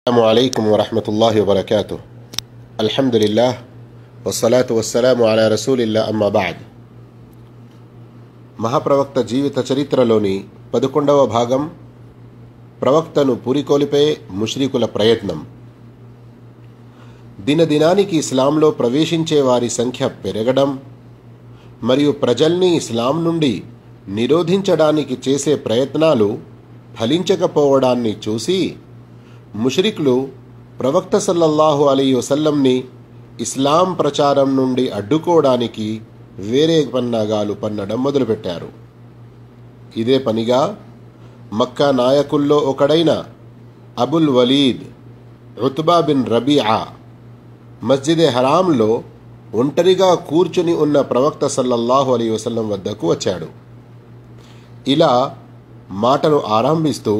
السلام عليكم ورحمة الله وبركاته الحمد لله والصلاة والسلام على رسول الله أما بعد మహాప్రవక్త జీవిత చరిత్రలోని పదకొండవ భాగం ప్రవక్తను పురికొలిపే ముష్రికుల ప్రయత్నం దినదినానికి ఇస్లాంలో ప్రవేశించే వారి సంఖ్య పెరగడం మరియు ప్రజల్ని ఇస్లాం నుండి నిరోధించడానికి చేసే ప్రయత్నాలు ఫలించకపోవడాన్ని చూసి ముష్రికులు ప్రవక్త సల్లల్లాహు అలీ వసల్లంని ఇస్లాం ప్రచారం నుండి అడ్డుకోవడానికి వేరే పన్నాగాలు పన్నడం మొదలుపెట్టారు ఇదే పనిగా మక్కా నాయకుల్లో ఒకడైన Abul Walid Utbah bin Rabia మస్జిద్ హరాంలో ఒంటరిగా కూర్చుని ఉన్న ప్రవక్త సల్లల్లాహు అలీ వసల్లం వద్దకు వచ్చాడు ఇలా మాటను ఆరంభిస్తూ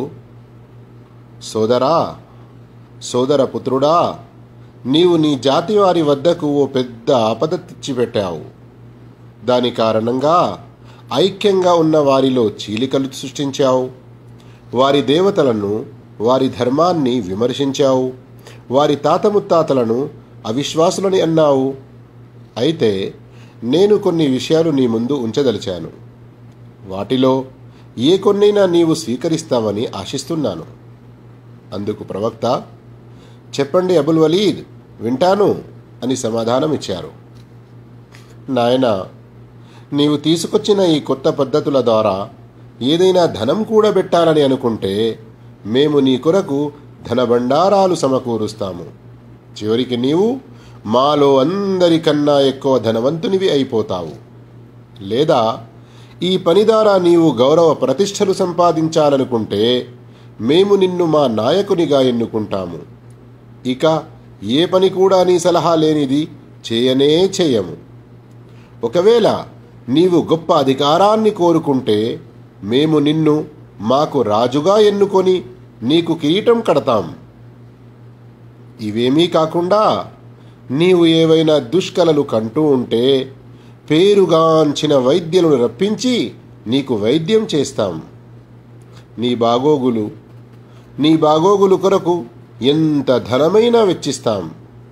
సోదరా సోదర పుత్రుడా నీవు నీ జాతి వారి వద్దకు ఓ పెద్ద ఆపద తెచ్చిపెట్టావు దాని కారణంగా ఐక్యంగా ఉన్న వారిలో చీలికలు సృష్టించావు వారి దేవతలను వారి ధర్మాన్ని విమర్శించావు వారి తాత ముత్తాతలను అవిశ్వాసులని అన్నావు అయితే నేను కొన్ని విషయాలు నీ ముందు ఉంచదలిచాను వాటిలో ఏ కొన్నైనా నీవు స్వీకరిస్తావని ఆశిస్తున్నాను అందుకు ప్రవక్త చెప్పండి అబుల్ వలీద్ వింటాను అని సమాధానం ఇచ్చారు నాయనా నీవు తీసుకొచ్చిన ఈ కొత్త పద్ధతుల ద్వారా ఏదైనా ధనం కూడబెట్టాలని అనుకుంటే మేము నీ కొరకు ధనభండారాలు సమకూరుస్తాము చివరికి నీవు మాలో అందరికన్నా ఎక్కువ ధనవంతునివి అయిపోతావు లేదా ఈ పని ద్వారా నీవు గౌరవ ప్రతిష్టలు సంపాదించాలనుకుంటే మేము నిన్ను మా నాయకునిగా ఎన్నుకుంటాము ఇక ఏ పని కూడా నీ సలహా లేనిది చేయనే చేయము ఒకవేళ నీవు గొప్ప అధికారాన్ని కోరుకుంటే మేము నిన్ను మాకు రాజుగా ఎన్నుకొని నీకు కిరీటం కడతాం ఇవేమీ కాకుండా నీవు ఏవైనా దుష్కలలు కంటూ ఉంటే పేరుగాంచిన వైద్యులను రప్పించి నీకు వైద్యం చేస్తాం నీ బాగోగులు నీ బాగోగులు కొరకు ఎంత ధనమైనా వెచ్చిస్తాం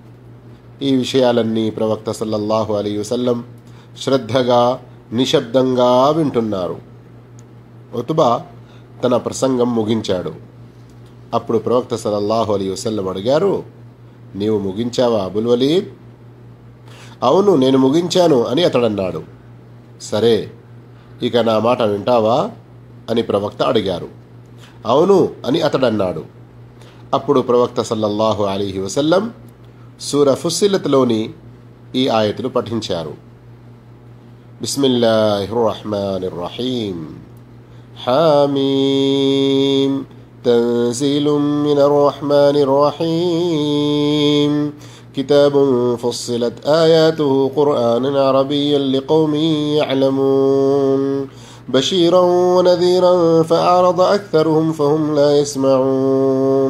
ఈ విషయాలన్నీ ప్రవక్త సల్లల్లాహు అలీ వసల్లం శ్రద్ధగా నిశ్శబ్దంగా వింటున్నారు ఒతుబా తన ప్రసంగం ముగించాడు అప్పుడు ప్రవక్త సల్లల్లాహు అలీ వసల్లం అడిగారు నీవు ముగించావా అబుల్ వలీద్ అవును నేను ముగించాను అని అతడన్నాడు సరే ఇక నా మాట వింటావా అని ప్రవక్త అడిగారు అవును అని అతడన్నాడు అప్పుడు ప్రవక్త సల్లల్లాహు అలీహి వసల్లం సూర ఫుస్సిలత్లోని ఈ ఆయతులు పఠించారు బిస్మిల్లాహి రహమాన్ రహీం حاميم تنزيل من الرحمن الرحيم كتاب فصلت آياته قرآنا عربيا لقوم يعلمون بشيرا ونذيرا فأعرض أكثرهم فهم لا يسمعون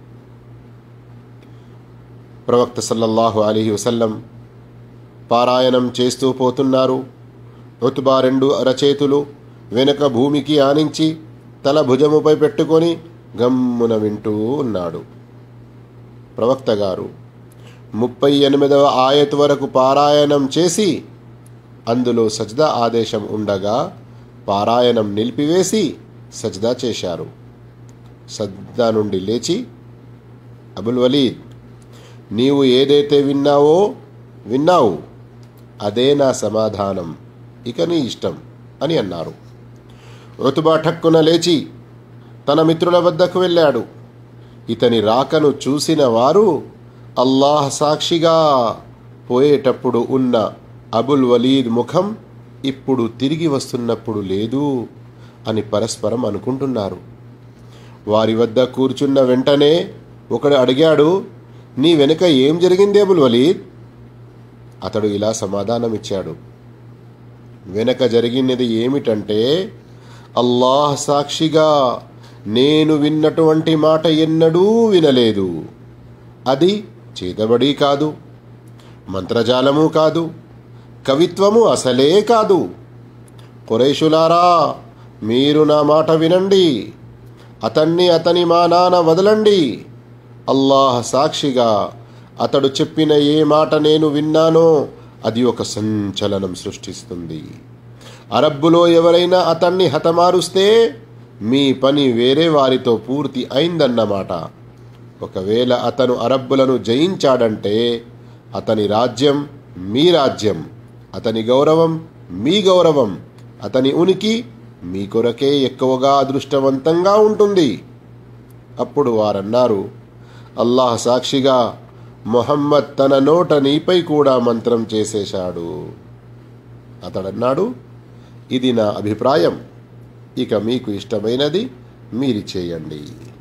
ప్రవక్త సల్లల్లాహు అలీహి వసల్లం పారాయణం చేస్తూ పోతున్నారు రుతుబా రెండు అరచేతులు వెనుక భూమికి ఆనించి తల భుజముపై పెట్టుకొని గమ్మున వింటూ ఉన్నాడు ప్రవక్త గారు ముప్పై ఎనిమిదవ ఆయత్ వరకు పారాయణం చేసి అందులో సజ్దా ఆదేశం ఉండగా పారాయణం నిలిపివేసి సజ్దా చేశారు సజ్దా నుండి లేచి అబుల్ వలీద్ నీవు ఏదైతే విన్నావో విన్నావు అదే నా సమాధానం ఇక నీ ఇష్టం అని అన్నారు రుతుబా ఠక్కున లేచి తన మిత్రుల వద్దకు వెళ్ళాడు ఇతని రాకను చూసిన వారు అల్లాహ్ సాక్షిగా పోయేటప్పుడు ఉన్న అబుల్ వలీద్ ముఖం ఇప్పుడు తిరిగి వస్తున్నప్పుడు లేదు అని పరస్పరం అనుకుంటున్నారు వారి వద్ద కూర్చున్న వెంటనే ఒకడు అడిగాడు నీ వెనుక ఏం జరిగింది అబుల్ వలీద్ అతడు ఇలా సమాధానమిచ్చాడు వెనక జరిగినది ఏమిటంటే అల్లాహ్ సాక్షిగా నేను విన్నటువంటి మాట ఎన్నడూ వినలేదు అది చేతబడి కాదు మంత్రజాలము కాదు కవిత్వము అసలే కాదు కొరేషులారా మీరు నా మాట వినండి అతన్ని అతని మా నాన్న వదలండి అల్లాహ్ సాక్షిగా అతడు చెప్పిన ఏ మాట నేను విన్నానో అది ఒక సంచలనం సృష్టిస్తుంది అరబ్బులో ఎవరైనా అతన్ని హతమారుస్తే మీ పని వేరే వారితో పూర్తి అయిందన్నమాట ఒకవేళ అతను అరబ్బులను జయించాడంటే అతని రాజ్యం మీ రాజ్యం అతని గౌరవం మీ గౌరవం అతని ఉనికి మీ కొరకే ఎక్కువగా అదృష్టవంతంగా ఉంటుంది అప్పుడు వారన్నారు అల్లాహ్ సాక్షిగా మొహమ్మద్ తన నోట నీపై కూడా మంత్రం చేసేశాడు అతడన్నాడు ఇది నా అభిప్రాయం ఇక మీకు ఇష్టమైనది మీరు చేయండి